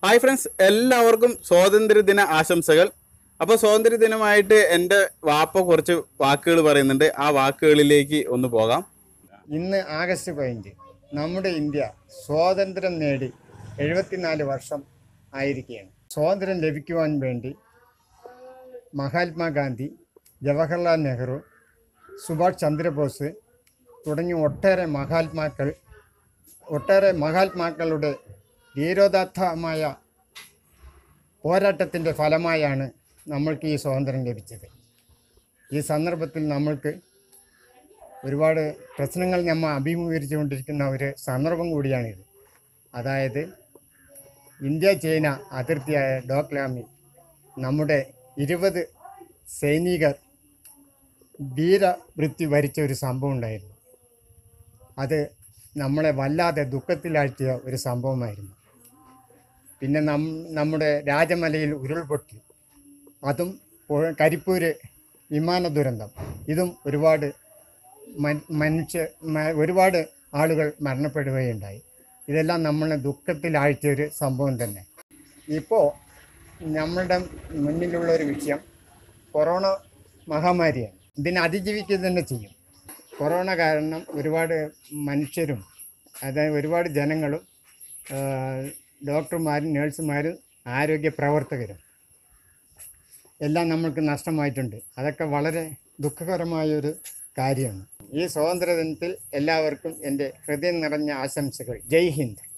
hi friends എല്ലാവർക്കും സ്വാതന്ത്ര്യദിന ആശംസകൾ അപ്പോൾ സ്വാതന്ത്ര്യദിനമായിട്ട് എൻ്റെ വാപ്പ കുറച്ച് വാക്കുകൾ പറയുന്നുണ്ട് ആ വാക്കുകളിലേക്ക് ഒന്ന് പോകാം ഇന്ന് ആഗസ്റ്റ് പതിനഞ്ച് നമ്മുടെ ഇന്ത്യ സ്വാതന്ത്ര്യം നേടി എഴുപത്തിനാല് വർഷം ആയിരിക്കുകയാണ് സ്വാതന്ത്ര്യം ലഭിക്കുവാൻ വേണ്ടി മഹാത്മാഗാന്ധി ജവഹർലാൽ നെഹ്റു സുഭാഷ് ചന്ദ്രബോസ് തുടങ്ങി ഒട്ടേറെ മഹാത്മാക്കൾ ഒട്ടേറെ മഹാത്മാക്കളുടെ ധീരോദാത്തമായ പോരാട്ടത്തിൻ്റെ ഫലമായാണ് നമ്മൾക്ക് ഈ സ്വാതന്ത്ര്യം ലഭിച്ചത് ഈ സന്ദർഭത്തിൽ നമ്മൾക്ക് ഒരുപാട് പ്രശ്നങ്ങൾ നമ്മൾ അഭിമുഖീകരിച്ചുകൊണ്ടിരിക്കുന്ന ഒരു സന്ദർഭം കൂടിയാണിത് അതായത് ഇന്ത്യ ചൈന അതിർത്തിയായ ഡോക്ലാമിൽ നമ്മുടെ ഇരുപത് സൈനികർ വീരവൃത്തി വരിച്ച ഒരു സംഭവം ഉണ്ടായിരുന്നു അത് നമ്മളെ വല്ലാതെ ദുഃഖത്തിലാഴ്ത്തിയ ഒരു സംഭവമായിരുന്നു പിന്നെ നം നമ്മുടെ രാജമലയിൽ ഉരുൾപൊട്ടി അതും പുഴ- കരിപ്പൂര് വിമാന ദുരന്തം ഇതും ഒരുപാട് മൻ- മനുഷ്യ മ- ഒരുപാട് ആളുകൾ മരണപ്പെടുകയുണ്ടായി ഇതെല്ലാം നമ്മളെ ദുഃഖത്തിലാഴ്ത്തിയ ഒരു സംഭവം തന്നെ ഇപ്പോൾ നമ്മളുടെ മുന്നിലുള്ള ഒരു വിഷയം കൊറോണ മഹാമാരിയാണ് ഇതിനെ അതിജീവിക്കുക തന്നെ ചെയ്യും കൊറോണ കാരണം ഒരുപാട് മനുഷ്യരും അതായത് ഒരുപാട് ജനങ്ങളും ആ, ഡോക്ടർമാരും നേഴ്സുമാരും ആരോഗ്യ പ്രവർത്തകരും എല്ലാം നമ്മൾക്ക് നഷ്ടമായിട്ടുണ്ട് അതൊക്കെ വളരെ ദുഃഖകരമായ ഒരു കാര്യമാണ് ഈ സ്വാതന്ത്ര്യ ദിനത്തിൽ എല്ലാവർക്കും എൻ്റെ ഹൃദയം നിറഞ്ഞ ആശംസകൾ ജയ് ഹിന്ദ്